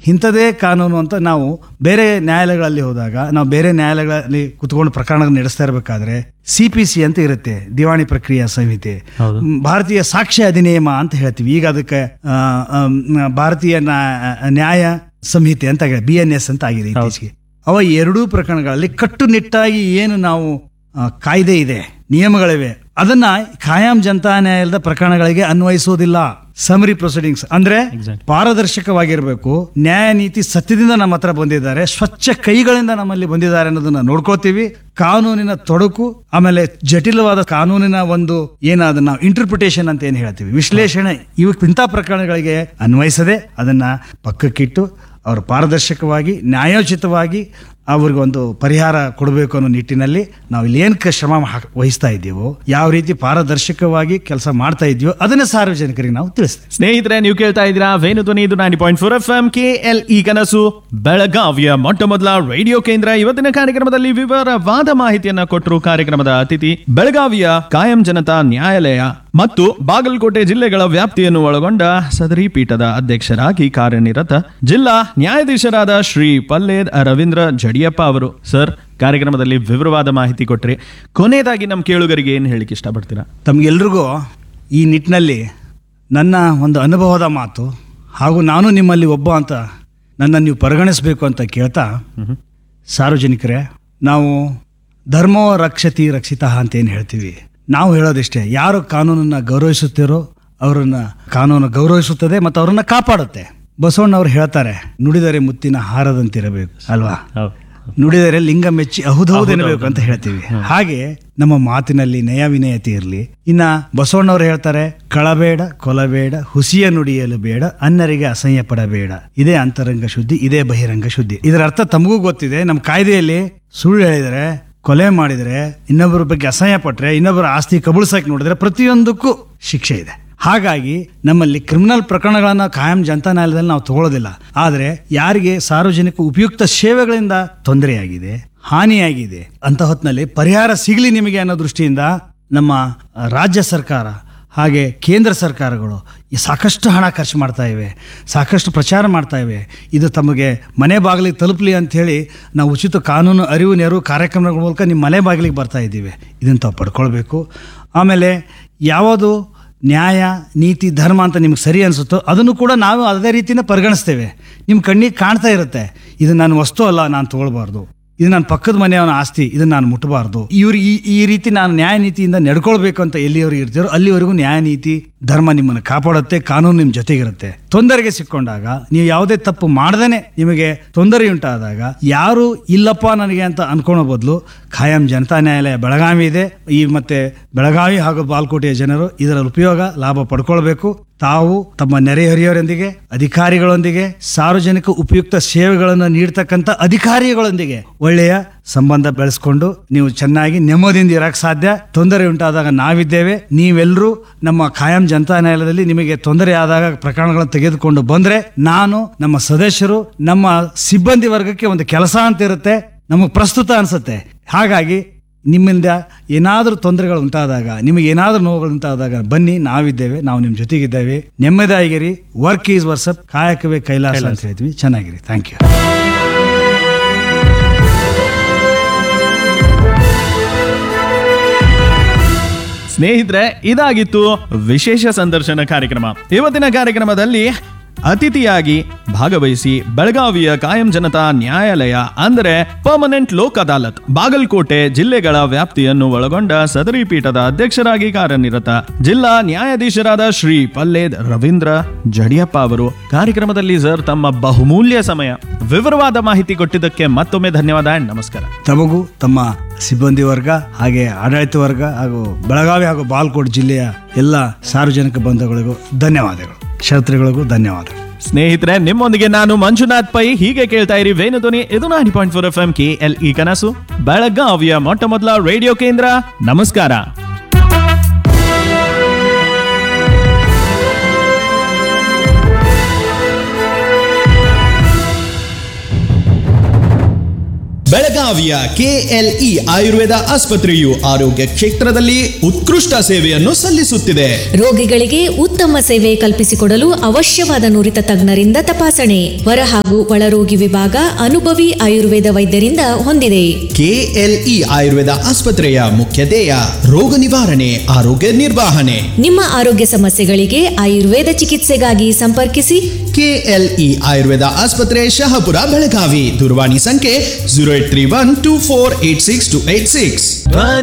ಇಂಥದೇ ಕಾನೂನು ಅಂತ ನಾವು ಬೇರೆ ನ್ಯಾಯಾಲಯಗಳಲ್ಲಿ ಹೋದಾಗ ನಾವು ಬೇರೆ ನ್ಯಾಯಾಲಯಗಳಲ್ಲಿ ಕುತ್ಕೊಂಡು ಪ್ರಕರಣ ನಡೆಸ್ತಾ ಇರಬೇಕಾದ್ರೆ ಸಿ ಪಿ ಸಿ ಅಂತ ಇರುತ್ತೆ ದಿವಾಣಿ ಪ್ರಕ್ರಿಯಾ ಸಂಹಿತೆ ಹೌದು. ಮ್, ಭಾರತೀಯ ಸಾಕ್ಷ್ಯ ಅಧಿನಿಯಮ ಅಂತ ಹೇಳ್ತೀವಿ ಈಗ ಅದಕ್ಕೆ ಆ, ಆ, ಮ್, ಭಾರತೀಯ ನ್ಯಾ- ನ್ಯಾಯ ಸಂಹಿತೆ ಅಂತ ಬಿ ಎನ್ ಎಸ್ ಅಂತ ಆಗಿದೆ ಇತ್ತೀಚೆಗೆ ಅವ ಎರಡೂ ಪ್ರಕರಣಗಳಲ್ಲಿ ಕಟ್ಟುನಿಟ್ಟಾಗಿ ಏನು ನಾವು ಆ, ಕಾಯ್ದೆ ಇದೆ ನಿಯಮಗಳಿವೆ ಅದನ್ನ ಖಾಯಂ ಜನತಾ ನ್ಯಾಯಾಲಯದ ಪ್ರಕರಣಗಳಿಗೆ ಅನ್ವಯಿಸುವುದಿಲ್ಲ ಸಮರಿ ಪ್ರೊಸೀಡಿಂಗ್ಸ್ ಅಂದ್ರೆ Exactly. ಪಾರದರ್ಶಕವಾಗಿರಬೇಕು ನ್ಯಾಯ ನೀತಿ ಸತ್ಯದಿಂದ ನಮ್ಮ ಹತ್ರ ಬಂದಿದ್ದಾರೆ ಸ್ವಚ್ಛ ಕೈಗಳಿಂದ ನಮ್ಮಲ್ಲಿ ಬಂದಿದ್ದಾರೆ ಅನ್ನೋದನ್ನ ನೋಡ್ಕೋತೀವಿ ಕಾನೂನಿನ ತೊಡಕು ಆಮೇಲೆ ಜಟಿಲವಾದ ಕಾನೂನಿನ ಒಂದು ಏನಾದ ನಾವು ಇಂಟರ್ಪ್ರಿಟೇಷನ್ ಅಂತ ಏನು ಹೇಳ್ತೀವಿ ವಿಶ್ಲೇಷಣೆ ಇವು ಇಂಥ ಪ್ರಕರಣಗಳಿಗೆ ಅನ್ವಯಿಸದೆ ಅದನ್ನ ಪಕ್ಕಕ್ಕಿಟ್ಟು ಅವರು ಪಾರದರ್ಶಕವಾಗಿ ನ್ಯಾಯೋಚಿತವಾಗಿ ಅವ್ರಿಗೆ ಒಂದು ಪರಿಹಾರ ಕೊಡಬೇಕು ಅನ್ನೋ ನಿಟ್ಟಿನಲ್ಲಿ ನಾವು ಇಲ್ಲಿ ಏನು ಶ್ರಮ ಹಾಕ್- ವಹಿಸ್ತಾ ಇದ್ದೀವೋ ಯಾವ ರೀತಿ ಪಾರದರ್ಶಕವಾಗಿ ಕೆಲಸ ಮಾಡ್ತಾ ಇದೆಯೋ ಅದನ್ನೇ ಸಾರ್ವಜನಿಕರಿಗೆ ನಾವು ತಿಳಿಸ್ತೇವೆ ಸ್ನೇಹಿತರೆ ನೀವು ಕೇಳ್ತಾ ಇದ್ದೀರಾ ವೇಣು ಧ್ವನಿ ಇದು ninety point four F M K L E ಕನಸು ಬೆಳಗಾವಿಯ ಮೊಟ್ಟ ಮೊದಲ ರೇಡಿಯೋ ಕೇಂದ್ರ ಇವತ್ತಿನ ಕಾರ್ಯಕ್ರಮದಲ್ಲಿ ವಿವರವಾದ ಮಾಹಿತಿಯನ್ನ ಕೊಟ್ಟರು ಕಾರ್ಯಕ್ರಮದ ಅತಿಥಿ ಬೆಳಗಾವಿಯ ಕಾಯಂ ಜನತಾ ನ್ಯಾಯಾಲಯ ಮತ್ತು ಬಾಗಲಕೋಟೆ ಜಿಲ್ಲೆಗಳ ವ್ಯಾಪ್ತಿಯನ್ನು ಒಳಗೊಂಡ ಸದರಿ ಪೀಠದ ಅಧ್ಯಕ್ಷರಾಗಿ ಕಾರ್ಯನಿರತ ಜಿಲ್ಲಾ ನ್ಯಾಯಾಧೀಶರಾದ ಶ್ರೀ ಪಲ್ಲೇದ್ ರವೀಂದ್ರ ಜಡಿಯಪ್ಪ ಅವರು ಸರ್ ಕಾರ್ಯಕ್ರಮದಲ್ಲಿ ವಿವರವಾದ ಮಾಹಿತಿ ಕೊಟ್ರಿ ಕೊನೆಯದಾಗಿ ನಮ್ಮ ಕೇಳುಗರಿಗೆ ಏನು ಹೇಳಿಕ್ಕೆ ಇಷ್ಟಪಡ್ತೀರಾ ತಮಗೆಲ್ರಿಗೂ ಈ ನಿಟ್ಟಿನಲ್ಲಿ ನನ್ನ ಒಂದು ಅನುಭವದ ಮಾತು ಹಾಗೂ ನಾನು ನಿಮ್ಮಲ್ಲಿ ಒಬ್ಬ ಅಂತ ನನ್ನನ್ನು ನೀವು ಪರಿಗಣಿಸಬೇಕು ಅಂತ ಕೇಳ್ತಾ ಸಾರ್ವಜನಿಕರೇ ನಾವು ಧರ್ಮೋ ರಕ್ಷತಿ ರಕ್ಷಿತ ಅಂತ ಏನು ಹೇಳ್ತೀವಿ ನಾವು ಹೇಳೋದಿಷ್ಟೇ ಯಾರು ಕಾನೂನನ್ನು ಗೌರವಿಸುತ್ತೀರೋ ಅವರನ್ನ ಕಾನೂನು ಗೌರವಿಸುತ್ತದೆ ಮತ್ತು ಅವರನ್ನ ಕಾಪಾಡುತ್ತೆ ಬಸವಣ್ಣವ್ರು ಹೇಳ್ತಾರೆ ನುಡಿದರೆ ಮುತ್ತಿನ ಹಾರದಂತಿರಬೇಕು ಅಲ್ವಾ ನುಡಿದರೆ ಲಿಂಗ ಮೆಚ್ಚಿ ಅಹುದೌದೆನಬೇಕು ಅಂತ ಹೇಳ್ತೀವಿ ಹಾಗೆ ನಮ್ಮ ಮಾತಿನಲ್ಲಿ ನಯ ವಿನಯತೆ ಇರಲಿ ಇನ್ನ ಬಸವಣ್ಣವ್ರು ಹೇಳ್ತಾರೆ ಕಳಬೇಡ ಕೊಲಬೇಡ ಹುಸಿಯ ನುಡಿಯಲು ಬೇಡ ಅನ್ನರಿಗೆ ಅಸಹ್ಯ ಪಡಬೇಡ ಇದೇ ಅಂತರಂಗ ಶುದ್ಧಿ ಇದೇ ಬಹಿರಂಗ ಶುದ್ಧಿ ಇದರ ಅರ್ಥ ತಮಗೂ ಗೊತ್ತಿದೆ ನಮ್ಮ ಕಾಯ್ದೆಯಲ್ಲಿ ಸುಳ್ಳು ಹೇಳಿದರೆ ಕೊಲೆ ಮಾಡಿದರೆ ಇನ್ನೊಬ್ಬರ ಬಗ್ಗೆ ಅಸಹ್ಯ ಪಟ್ರೆ ಇನ್ನೊಬ್ಬರ ಆಸ್ತಿ ಕಬಳಿಸಕ್ಕೆ ನೋಡಿದ್ರೆ ಪ್ರತಿಯೊಂದಕ್ಕೂ ಶಿಕ್ಷೆ ಇದೆ ಹಾಗಾಗಿ ನಮ್ಮಲ್ಲಿ ಕ್ರಿಮಿನಲ್ ಪ್ರಕರಣಗಳನ್ನ ಕಾಯಂ ಜನತಾ ನ್ಯಾಯಾಲಯದಲ್ಲಿ ನಾವು ತಗೊಳ್ಳೋದಿಲ್ಲ ಆದರೆ ಯಾರಿಗೆ ಸಾರ್ವಜನಿಕ ಉಪಯುಕ್ತ ಸೇವೆಗಳಿಂದ ತೊಂದರೆಯಾಗಿದೆ ಹಾನಿಯಾಗಿದೆ ಅಂತ ಹೊತ್ತಿನಲ್ಲಿ ಪರಿಹಾರ ಸಿಗಲಿ ನಿಮಗೆ ಅನ್ನೋ ದೃಷ್ಟಿಯಿಂದ ನಮ್ಮ ರಾಜ್ಯ ಸರ್ಕಾರ ಹಾಗೆ ಕೇಂದ್ರ ಸರ್ಕಾರಗಳು ಈ ಸಾಕಷ್ಟು ಹಣ ಖರ್ಚು ಮಾಡ್ತಾ ಇವೆ ಸಾಕಷ್ಟು ಪ್ರಚಾರ ಮಾಡ್ತಾ ಇವೆ ಇದು ತಮಗೆ ಮನೆ ಬಾಗಿಲಿಗೆ ತಲುಪಲಿ ಅಂಥೇಳಿ ನಾವು ಉಚಿತ ಕಾನೂನು ಅರಿವು ನೆರವು ಕಾರ್ಯಕ್ರಮಗಳ ಮೂಲಕ ನಿಮ್ಮ ಮನೆ ಬಾಗಿಲಿಗೆ ಬರ್ತಾ ಇದ್ದೀವಿ ಇದನ್ನು ತಾವು ಪಡ್ಕೊಳ್ಬೇಕು ಆಮೇಲೆ ಯಾವುದು ನ್ಯಾಯ ನೀತಿ ಧರ್ಮ ಅಂತ ನಿಮ್ಗೆ ಸರಿ ಅನಿಸುತ್ತೋ ಅದನ್ನು ಕೂಡ ನಾವು ಅದೇ ರೀತಿನ ಪರಿಗಣಿಸ್ತೇವೆ ನಿಮ್ಮ ಕಣ್ಣಿಗೆ ಕಾಣ್ತಾ ಇರುತ್ತೆ ಇದು ನನ್ನ ವಸ್ತು ಅಲ್ಲ ನಾನು ತಗೊಳ್ಬಾರ್ದು ಇದು ನನ್ನ ಪಕ್ಕದ ಮನೆಯವನ ಆಸ್ತಿ ಇದನ್ನ ನಾನು ಮುಟ್ಟಬಾರ್ದು ಇವ್ರು ಈ ಈ ರೀತಿ ನಾನು ನ್ಯಾಯ ನೀತಿಯಿಂದ ನಡ್ಕೊಳ್ಬೇಕು ಅಂತ ಎಲ್ಲಿವರೆಗೂ ಇರ್ತೀರೋ ಅಲ್ಲಿವರೆಗೂ ನ್ಯಾಯ ನೀತಿ ಧರ್ಮ ನಿಮ್ಮನ್ನು ಕಾಪಾಡುತ್ತೆ ಕಾನೂನು ನಿಮ್ಮ ಜೊತೆಗಿರುತ್ತೆ ತೊಂದರೆಗೆ ಸಿಕ್ಕೊಂಡಾಗ ನೀವು ಯಾವುದೇ ತಪ್ಪು ಮಾಡ್ದೇನೆ ನಿಮಗೆ ತೊಂದರೆ ಉಂಟಾದಾಗ ಯಾರು ಇಲ್ಲಪ್ಪ ನನಗೆ ಅಂತ ಅನ್ಕೊಳ್ಳೋ ಬದಲು ಖಾಯಂ ಜನತಾ ನ್ಯಾಯಾಲಯ ಬೆಳಗಾವಿ ಇದೆ ಈ ಮತ್ತೆ ಬೆಳಗಾವಿ ಹಾಗೂ ಬಾಲ್ಕೋಟೆಯ ಜನರು ಇದರ ಉಪಯೋಗ ಲಾಭ ಪಡ್ಕೊಳ್ಬೇಕು ತಾವು ತಮ್ಮ ನೆರೆಹೊರೆಯವರೊಂದಿಗೆ ಅಧಿಕಾರಿಗಳೊಂದಿಗೆ ಸಾರ್ವಜನಿಕ ಉಪಯುಕ್ತ ಸೇವೆಗಳನ್ನು ನೀಡ್ತಕ್ಕಂಥ ಅಧಿಕಾರಿಗಳೊಂದಿಗೆ ಒಳ್ಳೆಯ ಸಂಬಂಧ ಬೆಳೆಸ್ಕೊಂಡು ನೀವು ಚೆನ್ನಾಗಿ ನೆಮ್ಮದಿಯಿಂದ ಇರಕ್ಕೆ ಸಾಧ್ಯ ತೊಂದರೆ ಉಂಟಾದಾಗ ನಾವಿದ್ದೇವೆ ನೀವೆಲ್ಲರೂ ನಮ್ಮ ಖಾಯಂ ಜನತಾ ನ್ಯಾಯಾಲಯದಲ್ಲಿ ನಿಮಗೆ ತೊಂದರೆ ಆದಾಗ ಪ್ರಕರಣಗಳನ್ನು ತೆಗೆದುಕೊಂಡು ಬಂದ್ರೆ ನಾನು ನಮ್ಮ ಸದಸ್ಯರು ನಮ್ಮ ಸಿಬ್ಬಂದಿ ವರ್ಗಕ್ಕೆ ಒಂದು ಕೆಲಸ ಅಂತ ಇರುತ್ತೆ ನಮಗೆ ಪ್ರಸ್ತುತ ಅನ್ಸುತ್ತೆ ಹಾಗಾಗಿ ನಿಮ್ಮಿಂದ ಏನಾದರೂ ತೊಂದರೆಗಳು ಉಂಟಾದಾಗ ನಿಮಗೆ ಏನಾದರೂ ನೋವುಗಳು ಉಂಟಾದಾಗ ಬನ್ನಿ ನಾವಿದ್ದೇವೆ ನಾವು ನಿಮ್ಮ ಜೊತೆಗಿದ್ದೇವೆ ನೆಮ್ಮದಿಯಾಗಿರಿ ವರ್ಕ್ ಈಸ್ ವರ್ಸಪ್ ಕಾಯಕವೇ ಕೈಲಾಸ ಅಂತ ಹೇಳ್ತೀವಿ ಚೆನ್ನಾಗಿರಿ ಥ್ಯಾಂಕ್ ಯು ಸ್ನೇಹಿತರೆ ಇದಾಗಿತ್ತು ವಿಶೇಷ ಸಂದರ್ಶನ ಕಾರ್ಯಕ್ರಮ ಇವತ್ತಿನ ಕಾರ್ಯಕ್ರಮದಲ್ಲಿ ಅತಿಥಿಯಾಗಿ ಭಾಗವಹಿಸಿ ಬೆಳಗಾವಿಯ ಕಾಯಂ ಜನತಾ ನ್ಯಾಯಾಲಯ ಅಂದರೆ ಪರ್ಮನೆಂಟ್ ಲೋಕ್ ಅದಾಲತ್ ಬಾಗಲಕೋಟೆ ಜಿಲ್ಲೆಗಳ ವ್ಯಾಪ್ತಿಯನ್ನು ಒಳಗೊಂಡ ಸದರಿ ಪೀಠದ ಅಧ್ಯಕ್ಷರಾಗಿ ಕಾರ್ಯನಿರತ ಜಿಲ್ಲಾ ನ್ಯಾಯಾಧೀಶರಾದ ಶ್ರೀ ಪಲ್ಲೇದ್ ರವೀಂದ್ರ ಜಡಿಯಪ್ಪ ಅವರು ಕಾರ್ಯಕ್ರಮದಲ್ಲಿ ಸರ್ ತಮ್ಮ ಬಹುಮೂಲ್ಯ ಸಮಯ ವಿವರವಾದ ಮಾಹಿತಿ ಕೊಟ್ಟಿದ್ದಕ್ಕೆ ಮತ್ತೊಮ್ಮೆ ಧನ್ಯವಾದ and ನಮಸ್ಕಾರ ತಮಗೂ ತಮ್ಮ ಸಿಬ್ಬಂದಿ ವರ್ಗ ಹಾಗೆ ಆಡಳಿತ ವರ್ಗ ಹಾಗೂ ಬೆಳಗಾವಿ ಹಾಗೂ ಬಾಲ್ಕೋಟ್ ಜಿಲ್ಲೆಯ ಎಲ್ಲ ಸಾರ್ವಜನಿಕ ಬಂಧುಗಳಿಗೂ ಧನ್ಯವಾದಗಳು ಕ್ಷೇತ್ರಗಳಿಗೂ ಧನ್ಯವಾದಗಳು ಸ್ನೇಹಿತರೆ ನಿಮ್ಮೊಂದಿಗೆ ನಾನು ಮಂಜುನಾಥ್ ಪೈ ಹೀಗೆ ಕೇಳ್ತಾ ಇರಿ ವೇಣುಧ್ವನಿ ಇದು ನಾಡಿ point four F M K L E ಕನಸು ಬೆಳಗಾವಿಯ ಮೊಟ್ಟ ಮೊದಲ ರೇಡಿಯೋ ಕೇಂದ್ರ ನಮಸ್ಕಾರ ಬೆಳಗಾವಿ ಬೆಳಗಾವಿಯ ಕೆಎಲ್ಇ ಆಯುರ್ವೇದ ಆಸ್ಪತ್ರೆಯು ಆರೋಗ್ಯ ಕ್ಷೇತ್ರದಲ್ಲಿ ಉತ್ಕೃಷ್ಟ ಸೇವೆಯನ್ನು ಸಲ್ಲಿಸುತ್ತಿದೆ ರೋಗಿಗಳಿಗೆ ಉತ್ತಮ ಸೇವೆ ಕಲ್ಪಿಸಿಕೊಡಲು ಅವಶ್ಯವಾದ ನುರಿತ ತಜ್ಞರಿಂದ ತಪಾಸಣೆ ಹೊರ ಹಾಗೂ ಒಳರೋಗಿ ವಿಭಾಗ ಅನುಭವಿ ಆಯುರ್ವೇದ ವೈದ್ಯರಿಂದ ಹೊಂದಿದೆ ಕೆಎಲ್ಇ ಆಯುರ್ವೇದ ಆಸ್ಪತ್ರೆಯ ಮುಖ್ಯ ಧ್ಯೇಯ ರೋಗ ನಿವಾರಣೆ ಆರೋಗ್ಯ ನಿರ್ವಹಣೆ ನಿಮ್ಮ ಆರೋಗ್ಯ ಸಮಸ್ಯೆಗಳಿಗೆ ಆಯುರ್ವೇದ ಚಿಕಿತ್ಸೆಗಾಗಿ ಸಂಪರ್ಕಿಸಿ ಕೆಎಲ್ಇ ಆಯುರ್ವೇದ ಆಸ್ಪತ್ರೆ ಶಹಾಪುರ ಬೆಳಗಾವಿ ದೂರವಾಣಿ ಸಂಖ್ಯೆ zero eight three one two four eight six two eight six